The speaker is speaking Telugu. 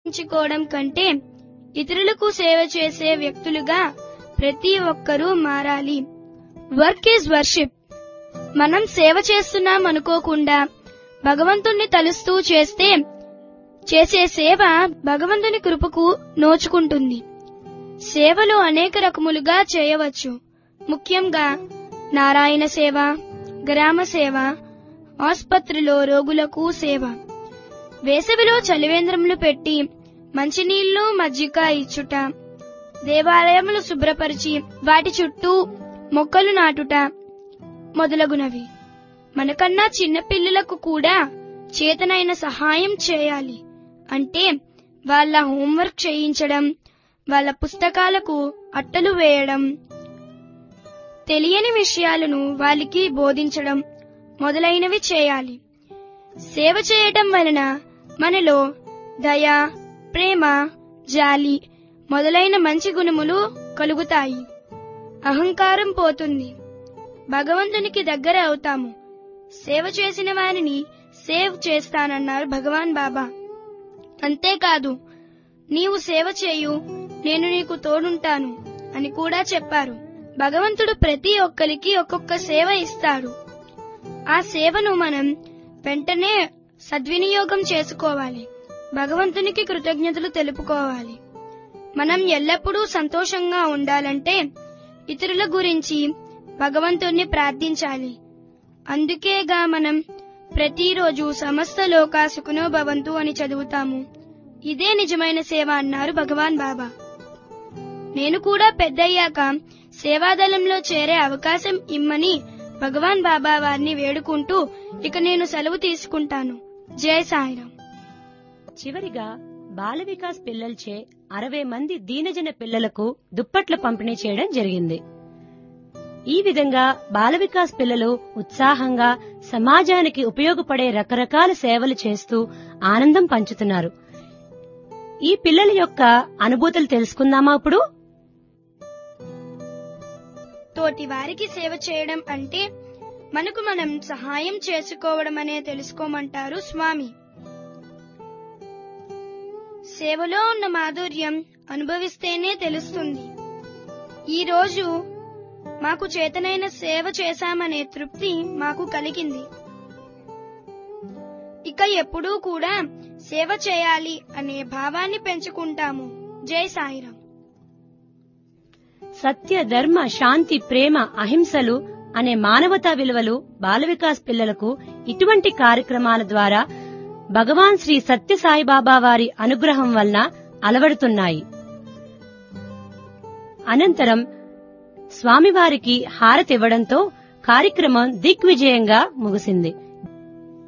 ఎంచుకోవడం కంటే ఇతరులకు సేవ చేసే వ్యక్తులుగా ప్రతి ఒక్కరూ మారాలి వర్క్ ఈజ్ వర్షిప్ మనం సేవ చేస్తున్నాం అనుకోకుండా భగవంతుణ్ణి తలుస్తూ చేస్తే చేసే సేవ భగవంతుని కృపకు నోచుకుంటుంది సేవలు అనేక రకములుగా చేయవచ్చు ముఖ్యంగా నారాయణ సేవ గ్రామ సేవ ఆసుపత్రిలో రోగులకు సేవ వేసవిలో చలివేంద్రములు పెట్టి మంచినీళ్లు మజ్జిగ ఇచ్చుట దేవాలయములు శుభ్రపరిచి వాటి చుట్టూ మొక్కలు నాటుట మొదలగునవి మనకన్నా చిన్న పిల్లలకు కూడా చేతనైన సహాయం చేయాలి అంటే వాళ్ళ హోంవర్క్ చేయించడం వాళ్ళ పుస్తకాలకు అట్టలు వేయడం తెలియని విషయాలను వాళ్ళకి బోధించడం మొదలైనవి చేయాలి సేవ చేయటం వలన మనలో దయ ప్రేమ జాలి మొదలైన మంచి గుణములు కలుగుతాయి అహంకారం పోతుంది భగవంతునికి దగ్గర అవుతాము సేవ చేసిన వారిని సేవ్ చేస్తానన్నారు భగవాన్ బాబా అంతేకాదు నీవు సేవ చేయు నేను నీకు తోడుంటాను అని కూడా చెప్పారు భగవంతుడు ప్రతి ఒక్కరికి ఒక్కొక్క సేవ ఇస్తాడు ఆ సేవను మనం వెంటనే సద్వినియోగం చేసుకోవాలి భగవంతునికి కృతజ్ఞతలు తెలుపుకోవాలి మనం ఎల్లప్పుడూ సంతోషంగా ఉండాలంటే ఇతరుల గురించి భగవంతుణ్ణి ప్రార్థించాలి అందుకేగా మనం ప్రతిరోజు సమస్త లోకా సుఖనో భవంతు అని చదువుతాము ఇదే నిజమైన సేవ అన్నారు భగవాన్ బాబా నేను కూడా పెద్దయ్యాక సేవాదళంలో చేరే అవకాశం ఇమ్మని భగవాన్ బాబా వారిని వేడుకుంటూ ఇక నేను సెలవు తీసుకుంటాను జై సాయిరాం చివరిగా బాల వికాస్ పిల్లలచే అరవై మంది దీనజన పిల్లలకు దుప్పట్ల పంపిణీ చేయడం జరిగింది ఈ విధంగా బాల వికాస్ పిల్లలు ఉత్సాహంగా సమాజానికి ఉపయోగపడే రకరకాల సేవలు చేస్తూ ఆనందం పంచుతున్నారు ఈ పిల్లల యొక్క అనుభూతులు తెలుసుకుందామా ఇప్పుడు తోటి వారికి సేవ చేయడం అంటే మనకు మనం సహాయం చేసుకోవడం అనే తెలుసుకోమంటారు స్వామి సేవలో ఉన్న మాధుర్యం అనుభవిస్తేనే తెలుస్తుంది ఈ రోజు మాకు చేతనైన సేవ చేశామనే తృప్తి మాకు కలిగింది ఇక ఎప్పుడూ కూడా సేవ చేయాలి అనే భావాన్ని పెంచుకుంటాము జై సాయిరాం సత్య ధర్మ శాంతి ప్రేమ అహింసలు అనే మానవతా విలువలు బాల వికాస్ పిల్లలకు ఇటువంటి కార్యక్రమాల ద్వారా భగవాన్ శ్రీ సత్య సాయిబాబా వారి అనుగ్రహం వలన అలవడుతున్నాయి అనంతరం స్వామివారికి హారతివ్వడంతో కార్యక్రమం దిగ్విజయంగా ముగిసింది